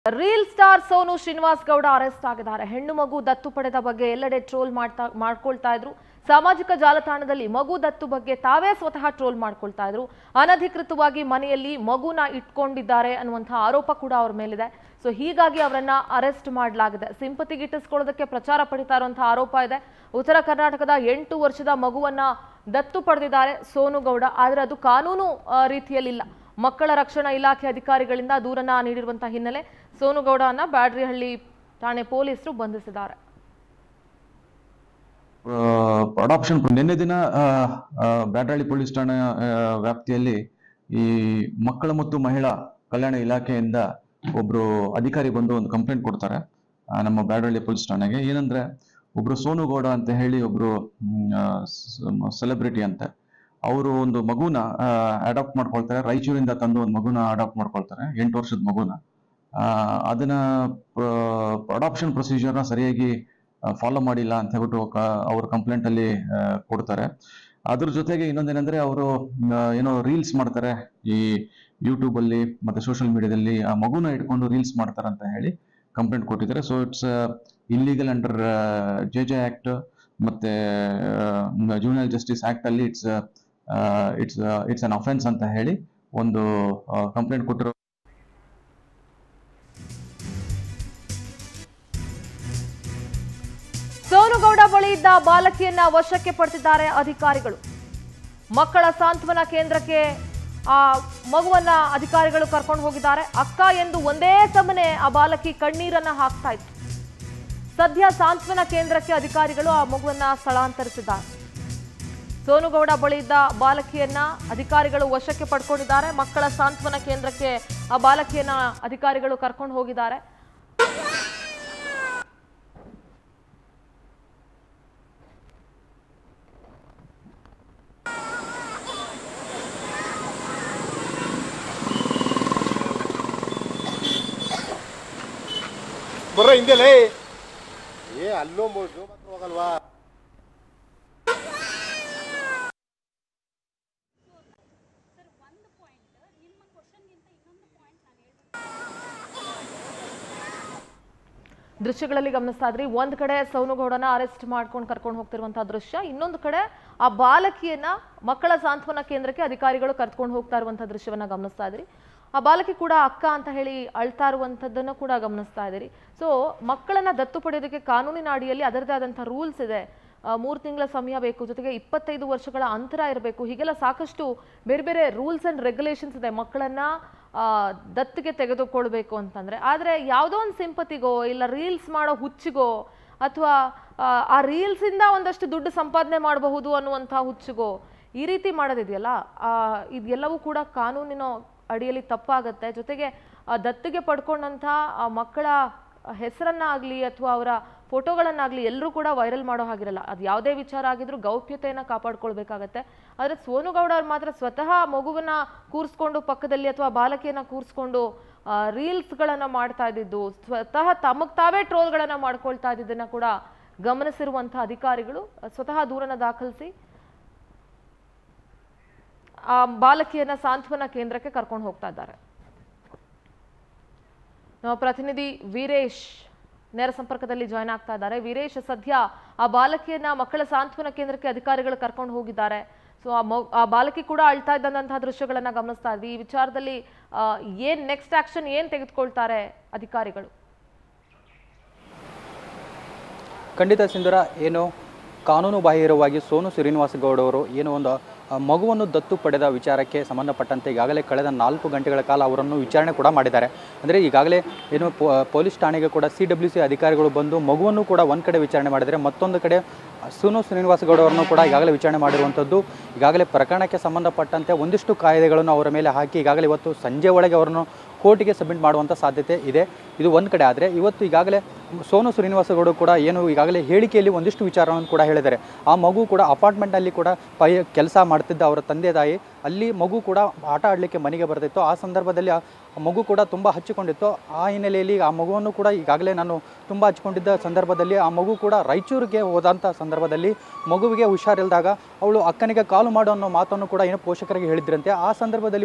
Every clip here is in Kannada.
Reel star Sonu Srinivas Gowda arrest ಆಗಿದ್ದಾರೆ ಹೆಣ್ಣು ಮಗು ದತ್ತು ಪಡೆದ ಬಗ್ಗೆ ಎಲ್ಲೆಡೆ ಟ್ರೋಲ್ ಮಾಡ್ತಾ ಮಾಡ್ಕೊಳ್ತಾ ಇದ್ರು ಸಾಮಾಜಿಕ ಜಾಲತಾಣದಲ್ಲಿ ಮಗು ದತ್ತು ಬಗ್ಗೆ ತಾವೇ ಸ್ವತಃ ಟ್ರೋಲ್ ಮಾಡ್ಕೊಳ್ತಾ ಇದ್ರು ಅನಧಿಕೃತವಾಗಿ ಮನೆಯಲ್ಲಿ ಮಗುನ ಇಟ್ಕೊಂಡಿದ್ದಾರೆ ಅನ್ನುವಂತಹ ಆರೋಪ ಕೂಡ ಅವ್ರ ಮೇಲಿದೆ ಸೊ ಹೀಗಾಗಿ ಅವರನ್ನ ಅರೆಸ್ಟ್ ಮಾಡಲಾಗಿದೆ ಸಿಂಪತಿ ಗಿಟ್ಟಿಸ್ಕೊಳ್ಳೋದಕ್ಕೆ ಪ್ರಚಾರ ಪಡಿತಾ ಇರುವಂತಹ ಆರೋಪ ಇದೆ ಉತ್ತರ ಕರ್ನಾಟಕದ ಎಂಟು ವರ್ಷದ ಮಗುವನ್ನ ದತ್ತು ಪಡೆದಿದ್ದಾರೆ ಸೋನು ಗೌಡ ಆದರೆ ಅದು ಕಾನೂನು ಆ, ರೀತಿಯಲ್ಲಿಲ್ಲ ಮಕ್ಕಳ ರಕ್ಷಣಾ ಇಲಾಖೆ ಅಧಿಕಾರಿಗಳಿಂದ ದೂರನ್ನ ನೀಡಿರುವಂತಹ ಹಿನ್ನೆಲೆ ಸೋನುಗೌಡನ ಬ್ಯಾಡ್ರಿಹಳ್ಳಿ ಠಾಣೆ ಪೊಲೀಸರು ಬಂಧಿಸಿದ್ದಾರೆ ಅಡಾಪ್ಷನ್ ನಿನ್ನೆ ದಿನ ಆ, ಆ, ಬ್ಯಾಟಹಳ್ಳಿ ಪೊಲೀಸ್ ಠಾಣೆ ಆ, ವ್ಯಾಪ್ತಿಯಲ್ಲಿ ಈ ಮಕ್ಕಳ ಮತ್ತು ಮಹಿಳಾ ಕಲ್ಯಾಣ ಇಲಾಖೆಯಿಂದ ಒಬ್ರು ಅಧಿಕಾರಿ ಬಂದು ಒಂದು ಕಂಪ್ಲೇಂಟ್ ಕೊಡ್ತಾರೆ ಆ, ನಮ್ಮ ಬ್ಯಾಡಹಳ್ಳಿ ಪೊಲೀಸ್ ಠಾಣೆಗೆ ಏನಂದ್ರೆ ಒಬ್ರು ಸೋನು ಗೌಡ ಅಂತ ಹೇಳಿ ಒಬ್ರು ಸೆಲೆಬ್ರಿಟಿ ಅಂತೆ ಅವರು ಒಂದು ಮಗುನ ಅಡಾಪ್ಟ್ ಮಾಡ್ಕೊಳ್ತಾರೆ ರಾಯಚೂರಿಂದ ತಂದು ಒಂದು ಮಗುನ ಅಡಾಪ್ಟ್ ಮಾಡ್ಕೊಳ್ತಾರೆ ಎಂಟು ವರ್ಷದ ಮಗುನ ಆ, ಅದನ್ನ ಅಡಾಪ್ಷನ್ ಪ್ರೊಸೀಜರ್ನ ಸರಿಯಾಗಿ ಫಾಲೋ ಮಾಡಿಲ್ಲ ಅಂತ ಹೇಳ್ಬಿಟ್ಟು ಕ- ಅವ್ರ ಕಂಪ್ಲೇಂಟ್ ಅಲ್ಲಿ ಆ, ಕೊಡ್ತಾರೆ ಅದ್ರ ಜೊತೆಗೆ ಇನ್ನೊಂದೇನಂದ್ರೆ ಅವರು ಏನೋ ರೀಲ್ಸ್ ಮಾಡ್ತಾರೆ ಈ ಯೂಟ್ಯೂಬ್ ಅಲ್ಲಿ ಮತ್ತೆ ಸೋಷಿಯಲ್ ಮೀಡಿಯಾದಲ್ಲಿ ಆ ಮಗುನ ಇಟ್ಕೊಂಡು ರೀಲ್ಸ್ ಮಾಡ್ತಾರೆ ಅಂತ ಹೇಳಿ ಕಂಪ್ಲೇಂಟ್ ಕೊಟ್ಟಿದ್ದಾರೆ so it's illegal under J J act ಮತ್ತೆ ಜೂನಿಯರ್ ಜಸ್ಟಿಸ್ ಆಕ್ಟ್ ಅಲ್ಲಿ it's it's it's an offence ಅಂತ ಹೇಳಿ ಒಂದು ಕಂಪ್ಲೇಂಟ್ ಕೊಟ್ಟಿರೋ ಸೋನುಗೌಡ ಬಳಿ ಇದ್ದ ಬಾಲಕಿಯನ್ನ ವಶಕ್ಕೆ ಪಡೆದಿದ್ದಾರೆ ಅಧಿಕಾರಿಗಳು ಮಕ್ಕಳ ಸಾಂತ್ವನ ಕೇಂದ್ರಕ್ಕೆ ಆ ಮಗುವನ್ನ ಅಧಿಕಾರಿಗಳು ಕರ್ಕೊಂಡು ಹೋಗಿದ್ದಾರೆ ಅಕ್ಕ ಎಂದು ಒಂದೇ ಸಮನೆ ಆ ಬಾಲಕಿ ಕಣ್ಣೀರನ್ನ ಹಾಕ್ತಾ ಇತ್ತು ಸದ್ಯ ಸಾಂತ್ವನ ಕೇಂದ್ರಕ್ಕೆ ಅಧಿಕಾರಿಗಳು ಆ ಮಗುವನ್ನ ಸ್ಥಳಾಂತರಿಸಿದ್ದಾರೆ ಸೋನುಗೌಡ ಬಳಿ ಇದ್ದ ಬಾಲಕಿಯನ್ನ ಅಧಿಕಾರಿಗಳು ವಶಕ್ಕೆ ಪಡ್ಕೊಂಡಿದ್ದಾರೆ ಮಕ್ಕಳ ಸಾಂತ್ವನ ಕೇಂದ್ರಕ್ಕೆ ಆ ಬಾಲಕಿಯನ್ನ ಅಧಿಕಾರಿಗಳು ಕರ್ಕೊಂಡು ಹೋಗಿದ್ದಾರೆ ಬರ್ರ ಹಿಂದೆಲೇ ಏ ಅಲ್ಲೋ ಜೋ ಮಾತ್ರ ಹೋಗಲ್ವಾ ದೃಶ್ಯಗಳಲ್ಲಿ ಗಮನಿಸ್ತಾ ಇದ್ರಿ ಒಂದ್ ಕಡೆ ಸೌನುಗೌಡನ ಅರೆಸ್ಟ್ ಮಾಡ್ಕೊಂಡು ಕರ್ಕೊಂಡು ಹೋಗ್ತಿರುವಂತಹ ದೃಶ್ಯ ಇನ್ನೊಂದು ಕಡೆ ಆ ಬಾಲಕಿಯನ್ನ ಮಕ್ಕಳ ಸಾಂತ್ವನ ಕೇಂದ್ರಕ್ಕೆ ಅಧಿಕಾರಿಗಳು ಕರ್ಕೊಂಡು ಹೋಗ್ತಾ ಇರುವಂತಹ ದೃಶ್ಯವನ್ನ ಗಮನಿಸ್ತಾ ಇದ್ರಿ ಆ ಬಾಲಕಿ ಕೂಡ ಅಕ್ಕ ಅಂತ ಹೇಳಿ ಅಳ್ತಾ ಇರುವಂತದ್ದನ್ನು ಕೂಡ ಗಮನಿಸ್ತಾ ಇದ್ದೀರಿ ಸೊ ಮಕ್ಕಳನ್ನ ದತ್ತು ಪಡೆಯೋದಕ್ಕೆ ಕಾನೂನಿನ ಅಡಿಯಲ್ಲಿ ಅದರದೇ ಆದಂತಹ ರೂಲ್ಸ್ ಇದೆ ಆ, ಮೂರು ತಿಂಗಳ ಸಮಯ ಬೇಕು ಜೊತೆಗೆ ಇಪ್ಪತ್ತೈದು ವರ್ಷಗಳ ಅಂತರ ಇರಬೇಕು ಹೀಗೆಲ್ಲ ಸಾಕಷ್ಟು ಬೇರೆ ಬೇರೆ ರೂಲ್ಸ್ ಅಂಡ್ ರೆಗ್ಯುಲೇಷನ್ಸ್ ಇದೆ ಮಕ್ಕಳನ್ನ ಆ, ದತ್ತಿಗೆ ತೆಗೆದುಕೊಳ್ಬೇಕು ಅಂತಂದ್ರೆ ಆದ್ರೆ ಯಾವುದೋ ಒಂದು ಸಿಂಪತಿಗೋ ಇಲ್ಲ ರೀಲ್ಸ್ ಮಾಡೋ ಹುಚ್ಚಿಗೋ ಅಥವಾ ಆ ರೀಲ್ಸ್ ಇಂದ ಒಂದಷ್ಟು ದುಡ್ಡು ಸಂಪಾದನೆ ಮಾಡಬಹುದು ಅನ್ನುವಂಥ ಹುಚ್ಚಿಗೋ ಈ ರೀತಿ ಮಾಡೋದಿದೆಯಲ್ಲ ಆ, ಇದೆಲ್ಲವೂ ಕೂಡ ಕಾನೂನಿನ ಅಡಿಯಲ್ಲಿ ತಪ್ಪಾಗತ್ತೆ ಜೊತೆಗೆ ಆ ದತ್ತಿಗೆ ಪಡ್ಕೊಂಡಂಥ ಆ ಮಕ್ಕಳ ಹೆಸರನ್ನ ಆಗಲಿ ಅಥವಾ ಅವರ ಫೋಟೋಗಳನ್ನಾಗಲಿ ಎಲ್ಲರೂ ಕೂಡ ವೈರಲ್ ಮಾಡೋ ಹಾಗಿರಲ್ಲ ಅದು ಯಾವುದೇ ವಿಚಾರ ಆಗಿದ್ರೂ ಗೌಪ್ಯತೆಯನ್ನು ಕಾಪಾಡ್ಕೊಳ್ಬೇಕಾಗತ್ತೆ ಆದರೆ ಸೋನುಗೌಡ ಅವ್ರು ಮಾತ್ರ ಸ್ವತಃ ಮಗುವನ್ನ ಕೂರಿಸ್ಕೊಂಡು ಪಕ್ಕದಲ್ಲಿ ಅಥವಾ ಬಾಲಕಿಯನ್ನ ಕೂರಿಸ್ಕೊಂಡು ರೀಲ್ಸ್ಗಳನ್ನು ಮಾಡ್ತಾ ಇದ್ದಿದ್ದು ಸ್ವತಃ ತಮಗೆ ತಾವೇ ಟ್ರೋಲ್ಗಳನ್ನು ಮಾಡ್ಕೊಳ್ತಾ ಇದ್ದಿದ್ದನ್ನು ಕೂಡ ಗಮನಿಸಿರುವಂಥ ಅಧಿಕಾರಿಗಳು ಸ್ವತಃ ದೂರನ್ನ ದಾಖಲಿಸಿ ಆ ಬಾಲಕಿಯನ್ನ ಸಾಂತ್ವನ ಕೇಂದ್ರಕ್ಕೆ ಕರ್ಕೊಂಡು ಹೋಗ್ತಾ ಇದ್ದಾರೆ ನಮ್ಮ ಪ್ರತಿನಿಧಿ ವೀರೇಶ್ ನೇರ ಸಂಪರ್ಕದಲ್ಲಿ ಜಾಯ್ನ್ ಆಗ್ತಾ ಇದ್ದಾರೆ ವೀರೇಶ್ ಸದ್ಯ ಆ ಬಾಲಕಿಯನ್ನ ಮಕ್ಕಳ ಸಾಂತ್ವನ ಕೇಂದ್ರಕ್ಕೆ ಅಧಿಕಾರಿಗಳು ಕರ್ಕೊಂಡು ಹೋಗಿದ್ದಾರೆ ಸೊ ಆ ಮಗು ಆ ಬಾಲಕಿ ಕೂಡ ಅಳ್ತಾ ಇದ್ದಂತಹ ದೃಶ್ಯಗಳನ್ನ ಗಮನಿಸ್ತಾ ಇದ್ವಿ ಈ ವಿಚಾರದಲ್ಲಿ ಆ, ಏನ್ ನೆಕ್ಸ್ಟ್ ಆಕ್ಷನ್ ಏನ್ ತೆಗೆದುಕೊಳ್ತಾರೆ ಅಧಿಕಾರಿಗಳು ಖಂಡಿತ ಸಿಂಧೂರ ಏನು ಕಾನೂನು ಬಾಹಿರವಾಗಿ ಸೋನು ಶ್ರೀನಿವಾಸ ಗೌಡ ಅವರು ಏನು ಒಂದು ಆ, ಮಗುವನ್ನು ದತ್ತು ಪಡೆದ ವಿಚಾರಕ್ಕೆ ಸಂಬಂಧಪಟ್ಟಂತೆ ಈಗಾಗಲೇ ಕಳೆದ ನಾಲ್ಕು ಗಂಟೆಗಳ ಕಾಲ ಅವರನ್ನು ವಿಚಾರಣೆ ಕೂಡ ಮಾಡಿದ್ದಾರೆ ಅಂದರೆ ಈಗಾಗಲೇ ಏನು ಪೊ- ಪೊಲೀಸ್ ಠಾಣೆಗೆ ಕೂಡ ಸಿ ಡಬ್ಲ್ಯೂ ಸಿ ಅಧಿಕಾರಿಗಳು ಬಂದು ಮಗುವನ್ನು ಕೂಡ ಒಂದು ಕಡೆ ವಿಚಾರಣೆ ಮಾಡಿದರೆ ಮತ್ತೊಂದು ಕಡೆ ಸೋನು ಶ್ರೀನಿವಾಸ ಗೌಡ ಅವರನ್ನು ಕೂಡ ಈಗಾಗಲೇ ವಿಚಾರಣೆ ಮಾಡಿರುವಂಥದ್ದು ಈಗಾಗಲೇ ಪ್ರಕರಣಕ್ಕೆ ಸಂಬಂಧಪಟ್ಟಂತೆ ಒಂದಿಷ್ಟು ಕಾಯ್ದೆಗಳನ್ನು ಅವರ ಮೇಲೆ ಹಾಕಿ ಈಗಾಗಲೇ ಇವತ್ತು ಸಂಜೆ ಒಳಗೆ ಅವರನ್ನು ಕೋರ್ಟಿಗೆ ಸಬ್ಮಿಟ್ ಮಾಡುವಂಥ ಸಾಧ್ಯತೆ ಇದೆ ಇದು ಒಂದು ಕಡೆ ಆದರೆ ಇವತ್ತು ಈಗಾಗಲೇ ಸೋನು ಶ್ರೀನಿವಾಸಗೌಡ ಕೂಡ ಏನು ಈಗಾಗಲೇ ಹೇಳಿಕೆಯಲ್ಲಿ ಒಂದಿಷ್ಟು ವಿಚಾರವನ್ನು ಕೂಡ ಹೇಳಿದ್ದಾರೆ ಆ ಮಗು ಕೂಡ ಅಪಾರ್ಟ್ಮೆಂಟ್ನಲ್ಲಿ ಕೂಡ ಪೈ ಕೆಲಸ ಮಾಡ್ತಿದ್ದ ಅವರ ತಂದೆ ತಾಯಿ ಅಲ್ಲಿ ಮಗು ಕೂಡ ಆಟ ಆಡಲಿಕ್ಕೆ ಮನೆಗೆ ಬರ್ತಿತ್ತು ಆ ಸಂದರ್ಭದಲ್ಲಿ ಆ ಮಗು ಕೂಡ ತುಂಬ ಹಚ್ಚಿಕೊಂಡಿತ್ತು ಆ ಹಿನ್ನೆಲೆಯಲ್ಲಿ ಆ ಮಗುವನ್ನು ಕೂಡ ಈಗಾಗಲೇ ನಾನು ತುಂಬ ಹಚ್ಕೊಂಡಿದ್ದ ಸಂದರ್ಭದಲ್ಲಿ ಆ ಮಗು ಕೂಡ ರಾಯಚೂರಿಗೆ ಹೋದಂಥ ಸಂದರ್ಭದಲ್ಲಿ ಮಗುವಿಗೆ ಹುಷಾರಿಲ್ದಾಗ ಅವಳು ಅಕ್ಕನಿಗೆ ಕಾಲು ಮಾಡು ಅನ್ನೋ ಮಾತನ್ನು ಕೂಡ ಏನು ಪೋಷಕರಿಗೆ ಹೇಳಿದ್ರಂತೆ ಆ ಸಂದರ್ಭದಲ್ಲಿ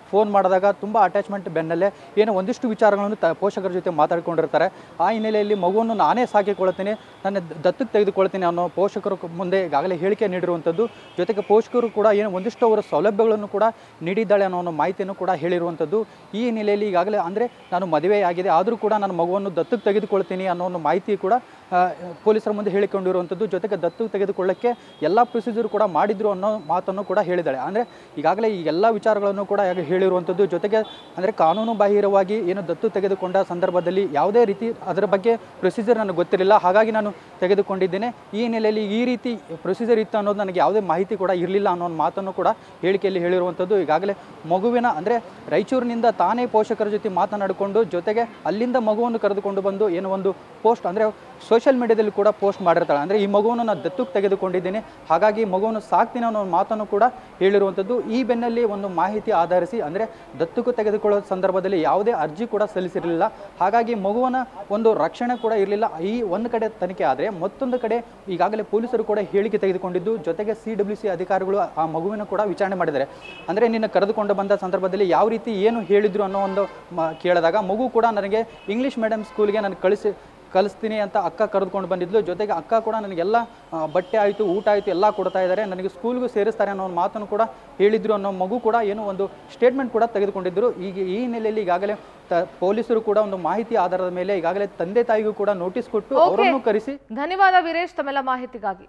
ಫೋನ್ ಮಾಡಿದಾಗ ತುಂಬ ಅಟ್ಯಾಚ್ಮೆಂಟ್ ಬೆನ್ನಲ್ಲೇ ಏನೋ ಒಂದಿಷ್ಟು ವಿಚಾರಗಳನ್ನು ತ ಪೋಷಕರ ಜೊತೆ ಮಾತಾಡ್ಕೊಂಡಿರ್ತಾರೆ ಆ ಹಿನ್ನೆಲೆಯಲ್ಲಿ ಮಗುವನ್ನು ನಾನೇ ಸಾಕಿಕೊಳ್ತೀನಿ ನನ್ನ ದ- ದತ್ತಕ್ಕೆ ತೆಗೆದುಕೊಳ್ತೀನಿ ಅನ್ನೋ ಪೋಷಕರು ಕ- ಮುಂದೆ ಈಗಾಗಲೇ ಹೇಳಿಕೆ ನೀಡಿರುವಂಥದ್ದು ಜೊತೆಗೆ ಪೋಷಕರು ಕೂಡ ಏನು ಒಂದಿಷ್ಟು ಅವರ ಸೌಲಭ್ಯಗಳನ್ನು ಕೂಡ ನೀಡಿದ್ದಾಳೆ ಅನ್ನೋ ಒಂದು ಮಾಹಿತಿಯನ್ನು ಕೂಡ ಹೇಳಿರುವಂಥದ್ದು ಈ ಹಿನ್ನೆಲೆಯಲ್ಲಿ ಈಗಾಗಲೇ ಅಂದರೆ ನಾನು ಮದುವೆಯಾಗಿದೆ ಆದರೂ ಕೂಡ ನಾನು ಮಗುವನ್ನು ದತ್ತಕ್ಕೆ ತೆಗೆದುಕೊಳ್ತೀನಿ ಅನ್ನೋ ಒಂದು ಮಾಹಿತಿ ಕೂಡ ಆ, ಪೊಲೀಸರ ಮುಂದೆ ಹೇಳಿಕೊಂಡಿರುವಂಥದ್ದು ಜೊತೆಗೆ ದತ್ತು ತೆಗೆದುಕೊಳ್ಳಕ್ಕೆ ಎಲ್ಲ ಪ್ರೊಸೀಜರ್ ಕೂಡ ಮಾಡಿದ್ರು ಅನ್ನೋ ಮಾತನ್ನು ಕೂಡ ಹೇಳಿದ್ದಾಳೆ ಅಂದರೆ ಈಗಾಗಲೇ ಈ ಎಲ್ಲ ವಿಚಾರಗಳನ್ನು ಕೂಡ ಈಗ ಹೇಳಿರುವಂಥದ್ದು ಜೊತೆಗೆ ಅಂದರೆ ಕಾನೂನು ಬಾಹಿರವಾಗಿ ಏನು ದತ್ತು ತೆಗೆದುಕೊಂಡ ಸಂದರ್ಭದಲ್ಲಿ ಯಾವುದೇ ರೀತಿ ಅದರ ಬಗ್ಗೆ ಪ್ರೊಸೀಜರ್ ನನಗೆ ಗೊತ್ತಿರಲಿಲ್ಲ ಹಾಗಾಗಿ ನಾನು ತೆಗೆದುಕೊಂಡಿದ್ದೇನೆ ಈ ಹಿನ್ನೆಲೆಯಲ್ಲಿ ಈ ರೀತಿ ಪ್ರೊಸೀಜರ್ ಇತ್ತು ಅನ್ನೋದು ನನಗೆ ಯಾವುದೇ ಮಾಹಿತಿ ಕೂಡ ಇರಲಿಲ್ಲ ಅನ್ನೋ ಒಂದು ಮಾತನ್ನು ಕೂಡ ಹೇಳಿಕೆಯಲ್ಲಿ ಹೇಳಿರುವಂಥದ್ದು ಈಗಾಗಲೇ ಮಗುವಿನ ಅಂದರೆ ರಾಯಚೂರಿನಿಂದ ತಾನೇ ಪೋಷಕರ ಜೊತೆ ಮಾತನಾಡಿಕೊಂಡು ಜೊತೆಗೆ ಅಲ್ಲಿಂದ ಮಗುವನ್ನು ಕರೆದುಕೊಂಡು ಬಂದು ಏನೋ ಒಂದು ಪೋಸ್ಟ್ ಅಂದರೆ ಸೋಷಿಯಲ್ ಮೀಡಿಯಾದಲ್ಲಿ ಕೂಡ ಪೋಸ್ಟ್ ಮಾಡಿರ್ತಾಳೆ ಅಂದರೆ ಈ ಮಗುವನ್ನು ನಾನು ದತ್ತಕ್ಕೆ ತೆಗೆದುಕೊಂಡಿದ್ದೀನಿ ಹಾಗಾಗಿ ಈ ಮಗುವನ್ನು ಸಾಕ್ತೀನಿ ಅನ್ನೋ ಒಂದು ಮಾತನ್ನು ಕೂಡ ಹೇಳಿರುವಂಥದ್ದು ಈ ಬೆನ್ನಲ್ಲಿ ಒಂದು ಮಾಹಿತಿ ಆಧರಿಸಿ ಅಂದರೆ ದತ್ತಕ್ಕೆ ತೆಗೆದುಕೊಳ್ಳೋ ಸಂದರ್ಭದಲ್ಲಿ ಯಾವುದೇ ಅರ್ಜಿ ಕೂಡ ಸಲ್ಲಿಸಿರಲಿಲ್ಲ ಹಾಗಾಗಿ ಮಗುವನ ಒಂದು ರಕ್ಷಣೆ ಕೂಡ ಇರಲಿಲ್ಲ ಈ ಒಂದು ಕಡೆ ತನಿಖೆ ಆದರೆ ಮತ್ತೊಂದು ಕಡೆ ಈಗಾಗಲೇ ಪೊಲೀಸರು ಕೂಡ ಹೇಳಿಕೆ ತೆಗೆದುಕೊಂಡಿದ್ದು ಜೊತೆಗೆ ಸಿ ಡಬ್ಲ್ಯೂ ಸಿ ಅಧಿಕಾರಿಗಳು ಆ ಮಗುವಿನ ಕೂಡ ವಿಚಾರಣೆ ಮಾಡಿದ್ದಾರೆ ಅಂದರೆ ನಿನ್ನ ಕರೆದುಕೊಂಡು ಬಂದ ಸಂದರ್ಭದಲ್ಲಿ ಯಾವ ರೀತಿ ಏನು ಹೇಳಿದ್ರು ಅನ್ನೋ ಒಂದು ಮ- ಕೇಳಿದಾಗ ಮಗು ಕೂಡ ನನಗೆ ಇಂಗ್ಲೀಷ್ ಮೀಡಿಯಂ ಸ್ಕೂಲ್ಗೆ ನಾನು ಕಳಿಸಿ ಕಲಿಸ್ತೀನಿ ಅಂತ ಅಕ್ಕ ಕರೆದುಕೊಂಡು ಬಂದಿದ್ಲು ಜೊತೆಗೆ ಅಕ್ಕ ಕೂಡ ನನಗೆಲ್ಲ ಆ, ಬಟ್ಟೆ ಆಯಿತು ಊಟ ಆಯಿತು ಎಲ್ಲ ಕೊಡ್ತಾ ಇದ್ದಾರೆ ನನಗೆ ಸ್ಕೂಲ್ಗೂ ಸೇರಿಸ್ತಾರೆ ಅನ್ನೋ ಒಂದು ಮಾತನ್ನು ಕೂಡ ಹೇಳಿದ್ರು ಅನ್ನೋ ಮಗು ಕೂಡ ಏನೋ ಒಂದು ಸ್ಟೇಟ್ಮೆಂಟ್ ಕೂಡ ತೆಗೆದುಕೊಂಡಿದ್ದರು ಈಗ ಈ ಹಿನ್ನೆಲೆಯಲ್ಲಿ ಈಗಾಗಲೇ ತ ಪೊಲೀಸರು ಕೂಡ ಒಂದು ಮಾಹಿತಿ ಆಧಾರದ ಮೇಲೆ ಈಗಾಗಲೇ ತಂದೆ ತಾಯಿಗೂ ಕೂಡ ನೋಟಿಸ್ ಕೊಟ್ಟು Okay. ಅವರನ್ನು ಕರೆಸಿ ಧನ್ಯವಾದ ವೀರೇಶ್ ತಮ್ಮೆಲ್ಲ ಮಾಹಿತಿಗಾಗಿ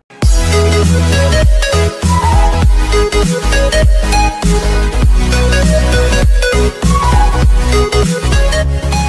Thank you.